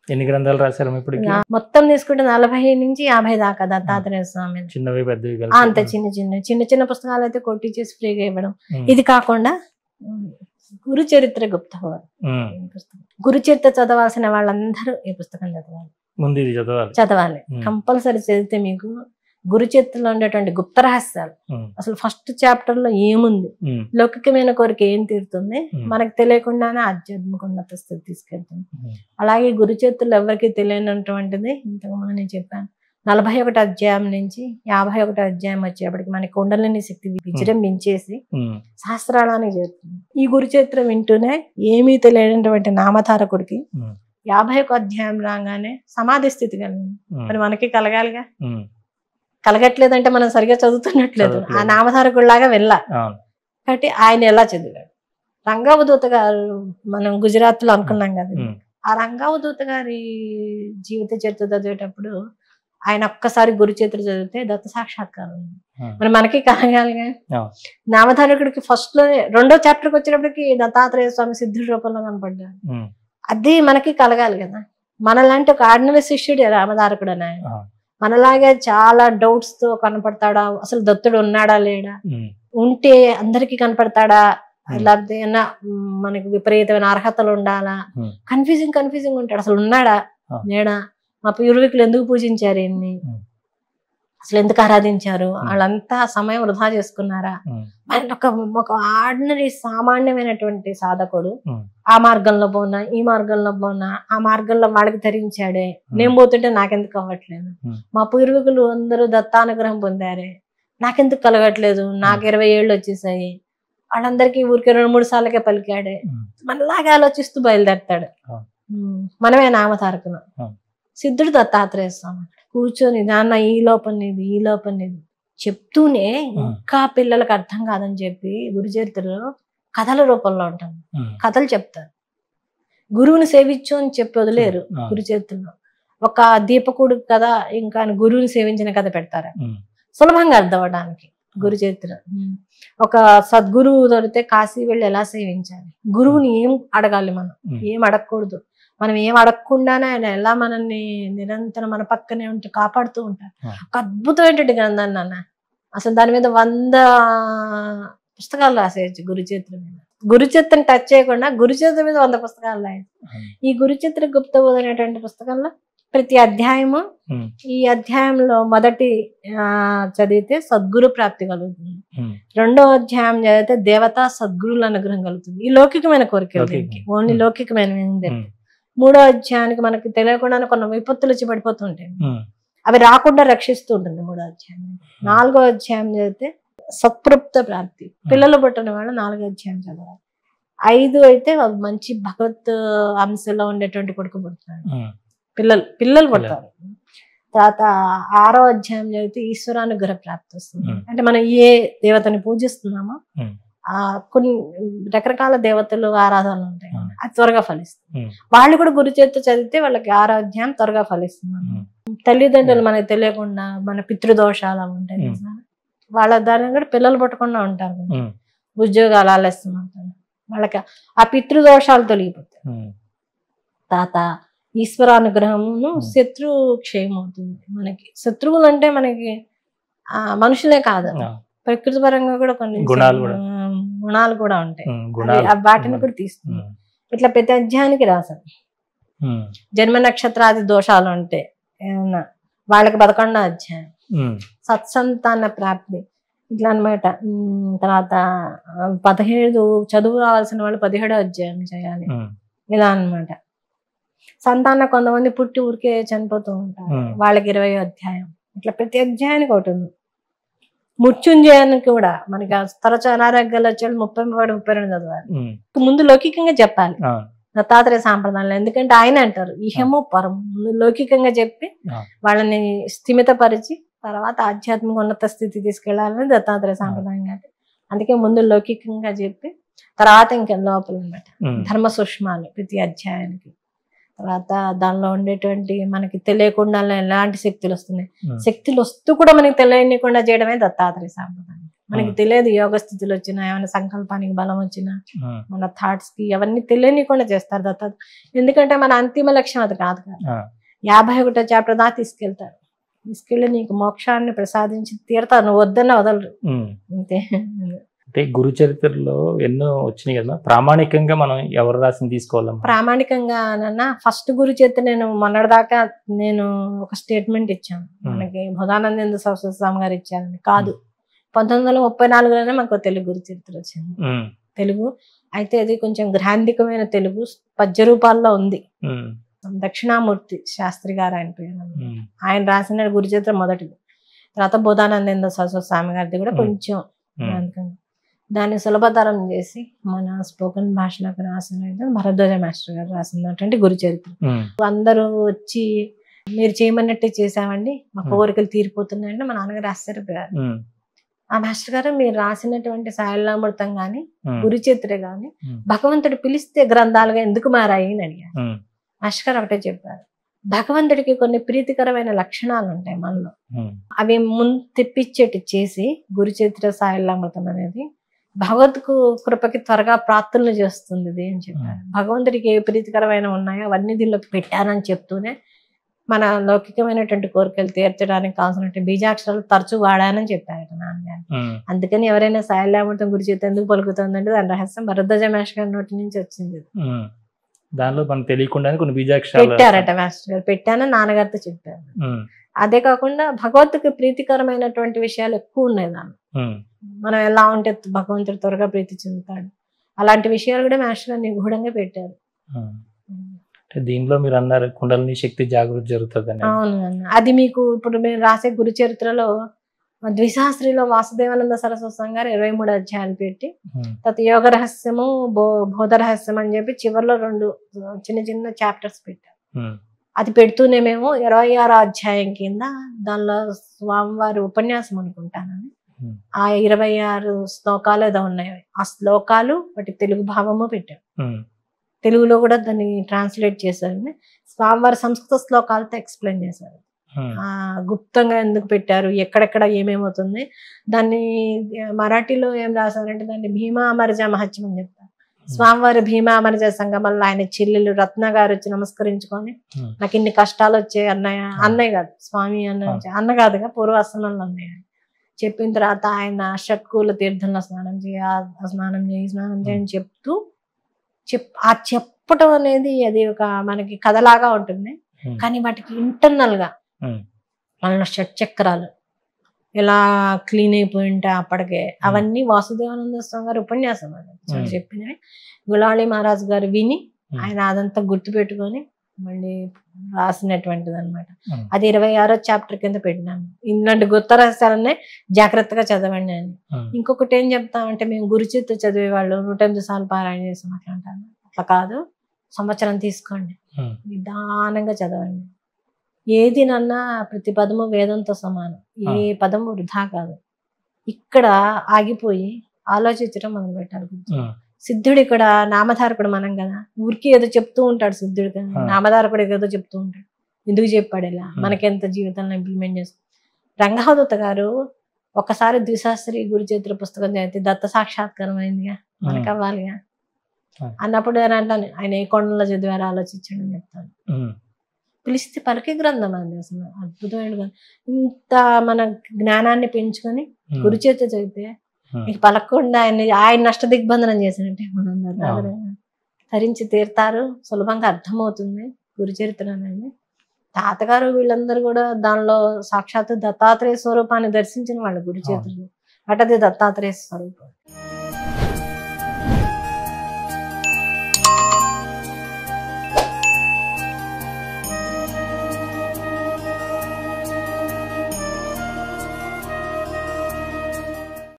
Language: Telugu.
ఎన్ని గ్రంథాలు రాశారు ఇప్పుడు నా- మొత్తం తీసుకుంటే నలభై నుంచి యాభై దాకా దత్తాత్రేయ స్వామి చిన్నవి పెద్దవి ఆ, కలిపి అంతే చిన్న చిన్న చిన్న చిన్న పుస్తకాలు అయితే కొట్టి చేసి ఫ్రీగా ఇవ్వడం ఉమ్. ఇది కాకుండా ఉమ్, గురు చరిత్ర గుప్త ఉమ్. పుస్తకం గురు చరిత్ర చదవాల్సిన వాళ్ళందరూ ఈ పుస్తకం చదవాలి ముందు ఇది చదవాలి చదవాలి ఉమ్. కంపల్సరీ చదివితే మీకు గురు చరిత్రలో ఉండేటువంటి గుప్త రహస్యాలు ఉమ్. అసలు ఫస్ట్ చాప్టర్ లో ఏముంది ఉమ్. లౌకికమైన కోరిక ఏం తీరుతుంది ఉమ్. మనకు తెలియకుండానే ఆధ్యాత్మిక ఉన్నత స్థితి తీసుకెళ్తుంది ఉమ్. అలాగే గురు చేతులు ఎవరికి తెలియనటువంటిది ఇంతకు ముందు నేను చెప్పాను నలభై ఒకటి అధ్యాయం నుంచి యాభై ఒకటి అధ్యాయం వచ్చేప్పటికి మనకి కుండలిని శక్తి విజృంభించేసి ఉమ్. శాస్త్రాలానికి చేరుతుంది ఈ గురు చరిత్ర వింటూనే ఏమీ తెలియనటువంటి నామధారకుడికి ఉమ్. యాభై ఒక అధ్యాయం రాగానే సమాధి స్థితి కలిగింది ఉమ్. మరి మనకి కలగాలిగా ఉమ్. కలగట్లేదంటే మనం సరిగా చదువుతున్నట్లేదు ఆ చదవట్లేదు. నామధారకుడిలాగా వెళ్ళా అవును కాబట్టి ఆయన ఎలా చదివాడు రంగావదూత గారు మనం గుజరాత్ లో అనుకున్నాం కదా ఉమ్. ఆ రంగావదూత గారి జీవిత చరిత్ర చదివేటప్పుడు ఆయన ఒక్కసారి గురు చరిత్ర చదివితే దత్త సాక్షాత్కారం ఉంది. ఉమ్. మరి మనకి కలగాలిగా అవును. నామధారకుడికి ఫస్ట్ లో రెండో చాప్టర్కి వచ్చేటప్పటికి దత్తాత్రేయ స్వామి సిద్ధుడి రూపంలో కనపడ్డాడు ఉమ్. అది మనకి కలగాలి కదా మనలాంటి ఒక ఆర్డినరీ శిష్యుడు రామధారకుడు అని ఆయన అవును. మనలాగే చాలా డౌట్స్ తో కనపడతాడా అసలు దత్తుడు ఉన్నాడా లేడా ఉమ్. ఉంటే అందరికి కనపడతాడా Hmm. లేకపోతే ఏమన్నా మ్, మనకి విపరీతమైన అర్హతలు ఉండాలా Hmm. కన్ఫ్యూజింగ్ కన్ఫ్యూజింగ్ ఉంటాడు అసలు ఉన్నాడా Ah. లేడా మా పూర్వీకులు ఎందుకు పూజించారు ఈయన్ని Hmm. అసలు ఎందుకు ఆరాధించారు వాళ్ళంతా సమయం వృధా చేసుకున్నారా ఉమ్. మరి ఒక ఒక ఆర్డినరీ సామాన్యమైనటువంటి సాధకుడు Hmm. ఆ మార్గంలో పోనా ఈ మార్గంలో పోనా ఆ మార్గంలో వాళ్ళకి ధరించాడే నేను పోతుంటే నాకెందుకు అవ్వట్లేదు Hmm. మా పూర్వీకులు అందరూ దత్తానుగ్రహం పొందారే నాకెందుకు కలగట్లేదు నాకు ఇరవై ఏళ్ళు వచ్చేసాయి వాళ్ళందరికీ ఊరికి రెండు మూడు సార్లకే పలికాడే ఉమ్. మనలాగా ఆలోచిస్తూ బయలుదేరతాడు అవును. ఉమ్, మనమే నామతారకులం అవును. సిద్ధుడు దత్తాత్రేయ స్వామి కూర్చొని నాన్న ఈ లోపం ఇది ఈ లోపం ఇది చెప్తూనే ఇంకా పిల్లలకు అర్థం కాదని చెప్పి గురు చరిత్రలో కథల రూపంలో ఉంటుంది ఉమ్. కథలు చెప్తారు గురువుని సేవించు అని చెప్పి వదిలేరు అవును. గురు చరిత్రలో ఒక దీపకుడు కథ ఇంకా గురువుని సేవించిన కథ పెడతారు ఉమ్. సులభంగా అర్థం అవడానికి గురు చరిత్ర ఉమ్. ఒక సద్గురువు దొరికితే కాశీ వెళ్ళి ఎలా సేవించాలి గురువుని ఏం అడగాలి మనం ఉమ్. ఏం అడగకూడదు మనం ఏం అడగకుండానే ఆయన ఎలా మనల్ని నిరంతరం మన పక్కనే ఉంటూ కాపాడుతూ ఉంటారు ఆ. ఒక అద్భుతమైనటువంటి గ్రంథాన్ని నాన్న అసలు దాని మీద వంద పుస్తకాలు రాసేయచ్చు గురు చరిత్ర మీద గురు చరిత్రని టచ్ చేయకుండా గురు చరిత్ర మీద వంద పుస్తకాలు రాయచ్చు ఉమ్. ఈ గురు చరిత్ర గుప్త బోధ అనేటువంటి పుస్తకంలో ప్రతి అధ్యాయము ఉమ్. ఈ అధ్యాయంలో మొదటి ఆ, చదివితే సద్గురు ప్రాప్తి కలుగుతుంది ఉమ్. రెండో అధ్యాయం చదివితే దేవతా సద్గురుల అనుగ్రహం కలుగుతుంది ఈ లౌకికమైన కోరికలు లౌకికం. దీనికి ఓన్లీ Hmm. లౌకికమైన ఉమ్. మూడో అధ్యాయానికి మనకి తెలియకుండానే కొన్ని విపత్తులు వచ్చి పడిపోతుంటాయి ఉమ్. అవి రాకుండా రక్షిస్తూ ఉంటుంది మూడో అధ్యాయం నాలుగో అధ్యాయం చదివితే సత్ప్రప్త ప్రాప్తి పిల్లలు పుట్టిన వాళ్ళు నాలుగో అధ్యాయం చదవాలి ఐదు అయితే మంచి భగవత్ అంశంలో ఉండేటువంటి కొడుకు పుడతాడు ఉమ్. పిల్లలు పిల్లలు పుడతారు తర్వాత ఆరో అధ్యాయం చదివితే ఈశ్వరానుగ్రహ ప్రాప్తి వస్తుంది Hmm. అంటే మనం ఏ దేవతని పూజిస్తున్నామో Hmm. ఆ కొన్ని రకరకాల దేవతలు ఆరాధనలు ఉంటాయి Hmm. అది త్వరగా ఫలిస్తుంది Hmm. వాళ్ళు కూడా గురు చేత చదివితే వాళ్ళకి ఆరో అధ్యాయం త్వరగా ఫలిస్తుంది Hmm. తల్లిదండ్రులు మనకి తెలియకుండా మన పితృదోషాలు అవి ఉంటాయి Hmm. తెలుసా? వాళ్ళ దాని కూడా పిల్లలు పుట్టకుండా ఉంటారు ఉమ్. ఉద్యోగాలు ఆలస్యం అవుతాయి వాళ్ళకి ఆ పితృదోషాలు తొలగిపోతాయి ఉమ్. తాత ఈశ్వరానుగ్రహమును Hmm. శత్రు క్షయం అవుతుంది మనకి శత్రువులు అంటే మనకి ఆ మనుషులే కాదు ఆ. ప్రకృతి పరంగా కూడా కొన్ని గుణాలు కూడా. ఆ, గుణాలు కూడా ఉంటాయి ఉమ్. అవి గుణాలు ఆ వాటిని కూడా తీస్తుంది ఉమ్. ఇట్లా ప్రతి అధ్యాయానికి రాశారు ఉమ్. జన్మ నక్షత్రాది దోషాలు ఉంటాయి ఏమన్నా వాళ్ళకి పదకొండో అధ్యాయం ఉమ్. సత్సంతాన ప్రాప్తి ఇట్లా అనమాట తర్వాత ఆ, పదిహేడు చదువు రావాల్సిన వాళ్ళు పదిహేడో అధ్యాయం చేయాలి ఉమ్. ఇలా అన్నమాట సంతాన కొంతమంది పుట్టి ఊరికే చనిపోతూ ఉంటారు Hmm. వాళ్ళకి ఇరవై అధ్యాయం ఇట్లా ప్రతి అధ్యాయానికి ఒకటి ఉంది మృత్యుంజయానికి కూడా మనకి ఆ తరచు అనారోగ్యాలు వచ్చే వాళ్ళు ముప్పై పడి ముప్పై రెండు చదవాలి ఉమ్. ముందు లౌకికంగా చెప్పాలి ఆ. దత్తాత్రేయ సాంప్రదాయంలో ఎందుకంటే ఆయన అంటారు ఇహము పరం ముందు లౌకికంగా చెప్పి ఆ. వాళ్ళని స్థిమితపరిచి తర్వాత ఆధ్యాత్మిక ఉన్నత స్థితి తీసుకెళ్లాలని దత్తాత్రేయ సాంప్రదాయం కాబట్టి అందుకే ముందు లౌకికంగా చెప్పి తర్వాత ఇంకా లోపల అనమాట ఉమ్. ధర్మ సూక్ష్మాలు ప్రతి అధ్యాయానికి తర్వాత దానిలో ఉండేటువంటి మనకి తెలియకుండా ఎలాంటి శక్తులు వస్తున్నాయి ఉమ్. శక్తులు వస్తూ కూడా మనకి తెలియనికుండా చేయడమే దత్తాత్రేయ సాంప్రదాయం మనకి Hmm. తెలియదు యోగ స్థితులు వచ్చినా ఏమైనా సంకల్పానికి బలం వచ్చినా ఉమ్, మన థాట్స్ కి అవన్నీ తెలియనికుండా చేస్తారు దత్త ఎందుకంటే మన అంతిమ లక్ష్యం అది కాదు కదా ఆ, యాభై ఒకటో చాప్టర్ దాకా తీసుకెళ్తారు తీసుకెళ్ళి నీకు మోక్షాన్ని ప్రసాదించి తీరుతారు నువ్వు వద్దన్న వదలరు ఉమ్. అంతే అంటే గురు చరిత్రలో ఎన్నో వచ్చినాయి కదా ప్రామాణికంగా మనం ఎవరు రాసింది తీసుకోవాలమ్మా ప్రామాణికంగా అన్న ఫస్ట్ గురు చేత నేను మొన్నటిదాకా నేను ఒక స్టేట్మెంట్ ఇచ్చాను మనకి బుధానందేంద్ర సరస్వతి స్వామి గారు ఇచ్చారని కాదు పంతొమ్మిది వందల ముప్పై నాలుగులోనే మాకు తెలుగు గురు చరిత్ర వచ్చింది ఉమ్, తెలుగు అయితే అది కొంచెం గ్రాంధికమైన తెలుగు పద్య రూపాల్లో ఉంది ఉమ్, దక్షిణామూర్తి శాస్త్రి గారు ఆయన పేరు ఉమ్, ఆయన రాసిన గురు చరిత్ర మొదటిది తర్వాత బోధానందేంద్ర సరస్వతి స్వామి గారిది కూడా Hmm. కొంచెం ఉమ్, అందుకని దాన్ని సులభతరం చేసి మన స్పోకెన్ భాషలోకి రాసిన భరద్వాజ మాస్టర్ గారు రాసినటువంటి గురు చరిత్ర ఉమ్, అందరూ వచ్చి మీరు చేయమన్నట్టే చేసామండి మా Hmm. కోరికలు తీరిపోతున్నాయంటే మా నాన్నగారు ఆశ్చర్యపోయారు ఉమ్, ఆ మాస్టర్ గారు మీరు రాసినటువంటి సాయలామృతం గాని ఉమ్, గురు చరిత్ర గాని Hmm. భగవంతుడు పిలిస్తే గ్రంథాలుగా ఎందుకు మారాయి అని అడిగారు ఉమ్, మాస్టర్ గారు ఒకటే చెప్పారు భగవంతుడికి కొన్ని ప్రీతికరమైన లక్షణాలు ఉంటాయి మనలో ఉమ్, అవి ముందు తెప్పించేటి చేసి గురు చరిత్ర సాయలామృతం అనేది భగవద్కు కృపకి త్వరగా ప్రార్థనలు చేస్తుంది ఇది అని చెప్పారు భగవంతుడికి ఏ ప్రీతికరమైన ఉన్నాయో అవన్నీ దీనిలో పెట్టారని చెప్తూనే మన లౌకికమైనటువంటి కోరికలు తీర్చడానికి కావాల్సినటువంటి బీజాక్షరాలు తరచూ వాడానని చెప్పారు నాన్నగారు ఉమ్, అందుకని ఎవరైనా సాయలామృతం గురి చేతి ఎందుకు పలుకుతుందంటే దాని రహస్యం భరద్వాజ మేష గారి నోటి నుంచి వచ్చింది ఉమ్. దానిలో మనకు తెలియకుండానే కొన్ని బీజాక్షరాలు పెట్టారట మాస్టర్ గారు పెట్టానని నాన్నగారితో చెప్పారు ఉమ్, అదే కాకుండా భగవద్కి ప్రీతికరమైనటువంటి విషయాలు ఎక్కువ ఉన్నాయి దాని ఉమ్, మనం ఎలా ఉంటే భగవంతుడు త్వరగా ప్రీతి చెందుతాడు అలాంటి విషయాలు కూడా మాస్టర్ గారు నిగూఢంగా పెట్టారు ఉమ్. అంటే దీనిలో మీరు అన్నారు కుండలిని శక్తి జాగృతి జరుగుతుందని అవును అన్న అది మీకు ఇప్పుడు మేము రాసే గురు చరిత్రలో ద్విశాస్త్రిలో వాసుదేవానంద సరస్వతి స్వామి గారు ఇరవై మూడు అధ్యాయాలు పెట్టి ఉమ్, తర్వాత యోగ రహస్యము బో బోధ రహస్యం అని చెప్పి చివరిలో రెండు చిన్న చిన్న చాప్టర్స్ పెట్టారు ఉమ్, అది పెడుతూనే మేము ఇరవై ఆరో అధ్యాయం కింద దానిలో స్వామివారి ఉపన్యాసం అనుకుంటానని ఉమ్, ఆ ఇరవై ఆరు శ్లోకాలు ఏదో ఉన్నాయి ఆ శ్లోకాలు వాటి తెలుగు భావము పెట్టాం ఉమ్, తెలుగులో కూడా దాన్ని ట్రాన్స్లేట్ చేశారు స్వామివారి సంస్కృత శ్లోకాలతో ఎక్స్ప్లెయిన్ చేశారు ఉమ్, ఆ గుప్తంగా ఎందుకు పెట్టారు ఎక్కడెక్కడ ఏమేమవుతుంది దాన్ని ఆ, మరాఠీలో ఏం రాశారంటే దాన్ని భీమా అమరజ మహత్యం అని చెప్తారు స్వామివారి భీమా అమరజ సంగమంలో ఆయన చెల్లెలు రత్న గారు వచ్చి నమస్కరించుకొని ఉమ్, నాకు ఇన్ని కష్టాలు వచ్చాయి అన్నయ్య అన్నయ్య కాదు స్వామి అన్న వచ్చాయి. అన్న కాదుగా పూర్వాసనంలో అన్నయ్య చెప్పిన తర్వాత ఆయన షట్కూల తీర్థంలో స్నానం చేయ ఆ స్నానం చేయి స్నానం చేయి అని చెప్తూ చెప్ ఆ చెప్పటం అనేది అది ఒక మనకి కథలాగా ఉంటుంది ఉమ్, కానీ వాటికి ఇంటర్నల్ గా ఉమ్, మన షట్ చక్రాలు ఎలా క్లీన్ అయిపోయి ఉంటాయి అప్పటికే అవన్నీ వాసుదేవానంద స్వామి గారి ఉపన్యాసం అది Hmm. చెప్పినవి గులాళి మహారాజు గారు విని Hmm. ఆయన అదంతా గుర్తు పెట్టుకొని మళ్ళీ రాసినటువంటిది అనమాట ఉమ్, అది ఇరవై ఆరో చాప్టర్ కింద పెట్టినాను ఇలాంటి గుర్త రహస్యాలనే జాగ్రత్తగా చదవండి అని ఉమ్, ఇంకొకటి ఏం చెప్తామంటే మేము గురుచిత్తు చదివే వాళ్ళు నూట ఎనిమిది సార్లు పారాయణ చేసాం అట్లా అంటాను అట్లా కాదు సంవత్సరం తీసుకోండి ఉమ్, నిదానంగా చదవండి ఏది నన్నా ప్రతి పదము వేదంతో సమానం ఏ పదము వృధా కాదు ఇక్కడ ఆగిపోయి ఆలోచించడం మొదలు పెట్టాలి ఉమ్, సిద్ధుడు ఇక్కడ నామధారకుడు మనం కదా ఊరికి ఏదో చెప్తూ ఉంటాడు సిద్ధుడు కదా ఆ. నామధారకుడు ఏదో చెప్తూ ఉంటాడు ఎందుకు చెప్పాడు ఇలా Hmm. మనకెంత జీవితంలో ఇంప్లిమెంట్ చేస్తాం రంగహదూత గారు ఒకసారి ద్విశాస్త్రి గురు చరిత్ర పుస్తకం చదివితే దత్త సాక్షాత్కారం అయిందిగా మనకు అవ్వాలిగా ఆ. అన్నప్పుడు నేను అంటాను ఆయన ఏ కొండలో చదివారో ఆలోచించండి అని చెప్తాను ఉమ్, పిలిస్తే పలికే గ్రంథం అది అసలు అద్భుతమైన గ్రంథం ఇంత మన జ్ఞానాన్ని పెంచుకొని ఉమ్, గురు చేత చదివితే ఉమ్, నీకు పలకకుండా ఆయన ఆయన నష్ట దిగ్బంధనం చేసినట్టే మనం దత్తాత్రేయ. ధరించి తీరుతారు సులభంగా అర్థమవుతుంది గురు చరిత్ర అనేది తాతగారు వీళ్ళందరూ కూడా దానిలో సాక్షాత్తు దత్తాత్రేయ స్వరూపాన్ని దర్శించిన వాళ్ళు గురు చరిత్రలో అటది దత్తాత్రేయ స్వరూపం